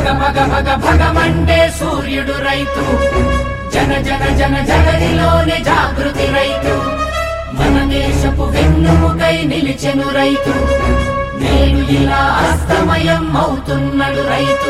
భగ భగ భగ భగమండే సూర్యుడు రైతు జన జన జన జగదిలోనే జాగృతి రైతు మన దేశపు వెన్నుముకై నిలిచెను రైతు నేడు ఇలా అస్తమయం అవుతున్నాడు రైతు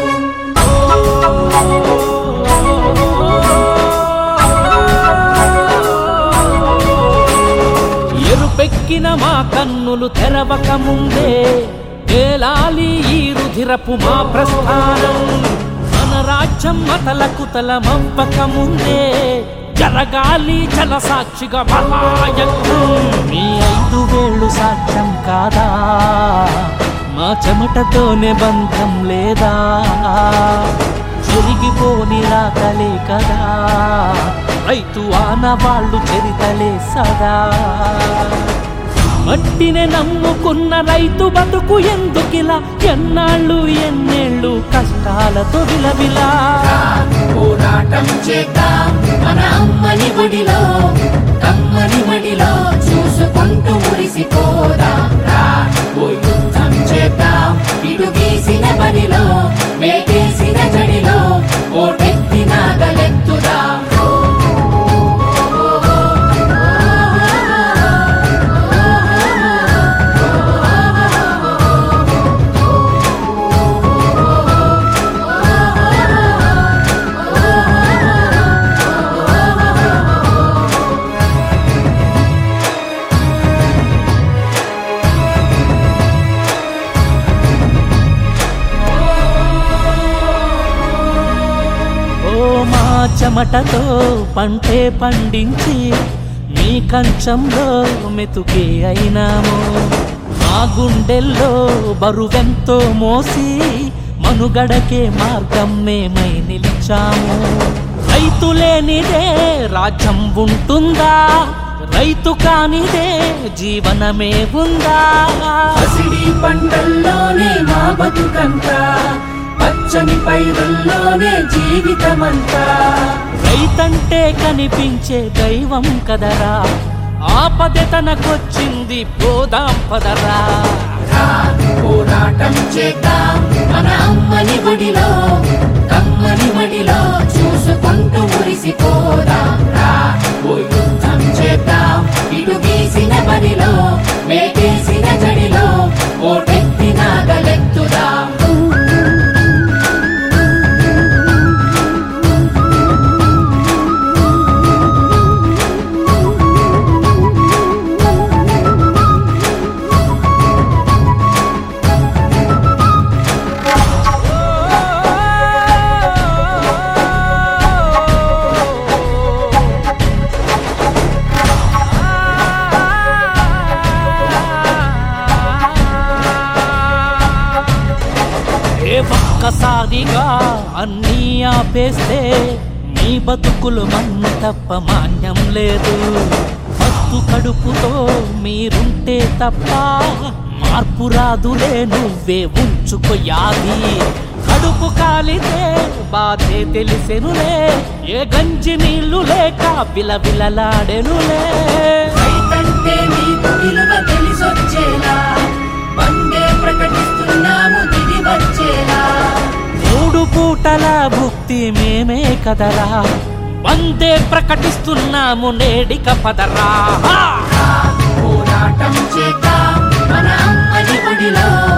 ఎరుపెక్కిన మా కన్నులు తెరవక ముందే తేలాలి ఈ రుధిరపు మా ప్రస్థానం మన రాజ్యం మతలకు తలమవ్వక ముందే జరగాలి జల సాక్షిగా మహాయజ్ఞం మీ ఐదు వేళ్ళు సాక్ష్యం కాదా మా చెమటతోనే బంధం లేదా చెరిగిపోని రాతలే కదా రైతు ఆనవాళ్ళు చరితలే సదా మట్టిని నమ్ముకున్న రైతు బతుకు ఎందుకిలా ఎన్నాళ్ళు ఎన్నేళ్ళు కష్టాలతో విలవిలా పోరాటం చేద్దాం మన అమ్మని ఒడిలో కమ్మని మడిలో చూసుకుంటూ మురిసిపోదాం రా ఓ యుద్ధం చేద్దాం ఇటు గీసిన బడిలో వేటేసిన జడిలో ఓటెత్తి నాగలెత్తుదాం ఓ మా చెమటతో పంటే పండించి మీ కంచంలో మెతుకే అయినాము మా గుండెల్లో బరువెంతో మోసి మనుగడకే మార్గం మేమై నిలిచాము రైతు లేనిదే రాజ్యం ఉంటుందా రైతు కానిదే జీవనమే ఉందా పసిడి పంటల్లోనే మా బతుకంతా పచ్చని పైరుల్లోనే జీవితమంతా రైతంటే కనిపించే దైవం కదరా ఆపద తనకొచ్చింది పోదాం పదరా రా, పోరాటం చేద్దాం మన అమ్మని ఒడిలో కమ్మని మడిలో చూసుకుంటూ మురిసిపోదాం రా ఓ యుద్ధం చేద్దాం ఇటు గీసిన బడిలో వేటేసిన జడిలో ఓటెత్తి నాగలెత్తుదాం ఏ ఒక్కసారిగా అన్నీ ఆపేస్తే మీ బతుకులు మన్ను తప్ప మాన్యం లేదు మత్తు కడుపుతో మీరుంటే తప్ప మార్పు రాదులే నువ్వే ఉంచుకో యాది కడుపు కాలితే బాధే తెలిసెనులే ఏ గంజి నీళ్లు లేక బిలబిలలాడెనులే రైతంటే నీకు విలువ తెలిసొచ్చేలా వందే ప్రకటిస్తున్నాము దిగి వచ్చేలా మూడు పూటల భుక్తి మేమే కదరా వందే ప్రకటిస్తున్నాము నేడిక పదరా పోరాటం చేద్దాం మన అమ్మని ఒడిలో